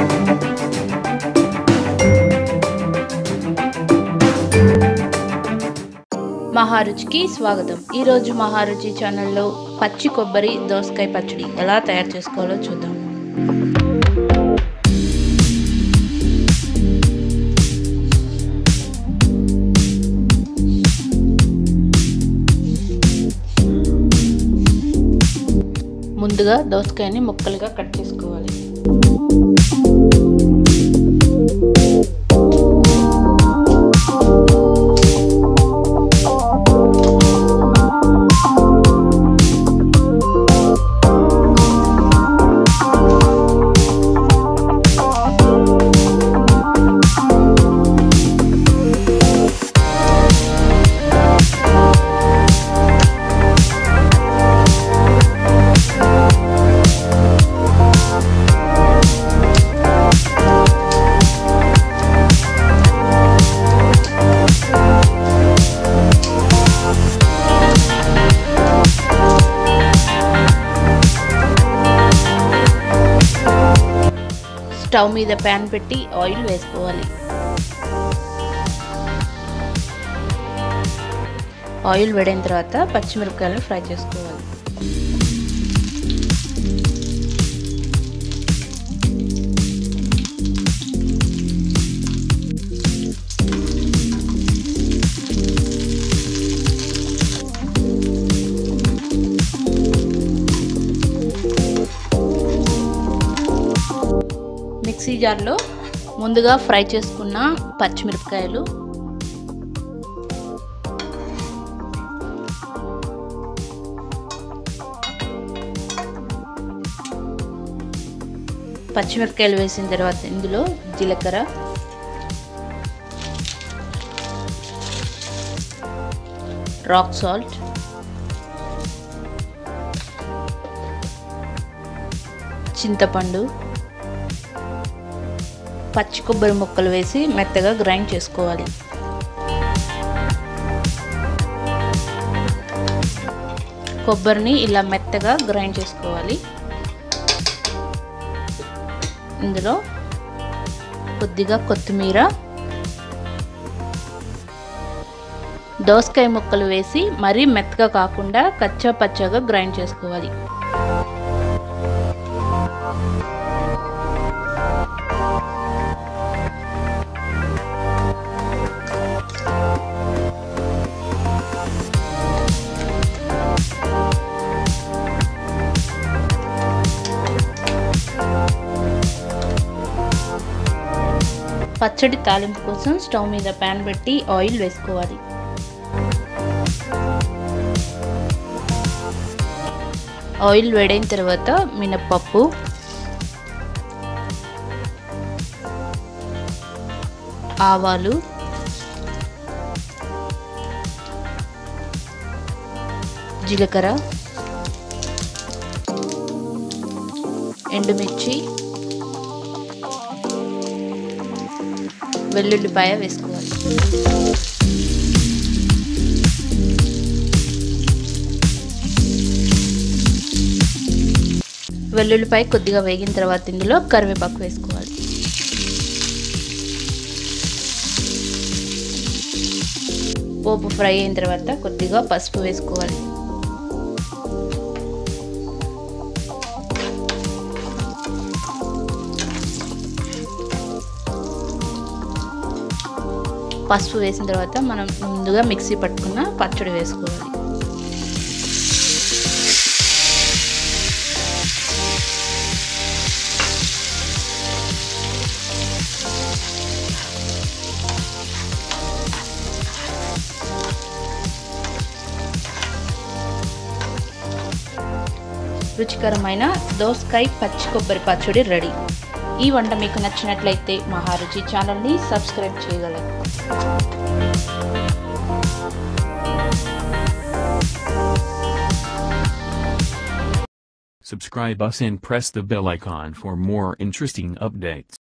మహారుచికి స్వాగతం ఈరోజు మహారుచి ఛానల్లో పచ్చి కొబ్బరి దోసకాయ పచ్చడి ఎలా తయారు చేసుకోవాలో చూద్దాం ముందుగా దోసకాయని ముక్కలుగా కట్ చేసుకోవాలి స్టవ్ మీద ప్యాన్ పెట్టి ఆయిల్ వేసుకోవాలి ఆయిల్ వేడిన తర్వాత పచ్చిమిరపకాయలను ఫ్రై చేసుకోవాలి మిక్సీ జార్లో ముందుగా ఫ్రై చేసుకున్న పచ్చిమిరపకాయలు పచ్చిమిరపకాయలు వేసిన తర్వాత ఇందులో జీలకర్ర రాక్ సాల్ట్ చింతపండు పచ్చి కొబ్బరి ముక్కలు వేసి మెత్తగా గ్రైండ్ చేసుకోవాలి కొబ్బరిని ఇలా మెత్తగా గ్రైండ్ చేసుకోవాలి ఇందులో కొద్దిగా కొత్తిమీర దోసకాయ ముక్కలు వేసి మరీ మెత్తగా కాకుండా కచ్చా పచ్చగా గ్రైండ్ చేసుకోవాలి పచ్చడి తాలింపు కోసం స్టవ్ మీద ప్యాన్ పెట్టి ఆయిల్ వేసుకోవాలి ఆయిల్ వేడైన తర్వాత మినప్పప్పు ఆవాలు జీలకర్ర ఎండుమిర్చి వెల్లుల్లిపాయ వేసుకోవాలి వెల్లుల్లిపాయ కొద్దిగా వేగిన తర్వాత ఇందులో కరివేపాకు వేసుకోవాలి పోపు ఫ్రై అయిన తర్వాత కొద్దిగా పసుపు వేసుకోవాలి పసుపు వేసిన తర్వాత మనం ముందుగా మిక్సీ పట్టుకున్న పచ్చడి వేసుకోవాలి రుచికరమైన దోసకాయ పచ్చి కొబ్బరి పచ్చడి రెడీ ఈ వంట మీకు నచ్చినట్లయితే మహారుచి ఛానల్ని సబ్స్క్రైబ్ చేయగలరు Subscribe us and press the bell icon for more interesting updates.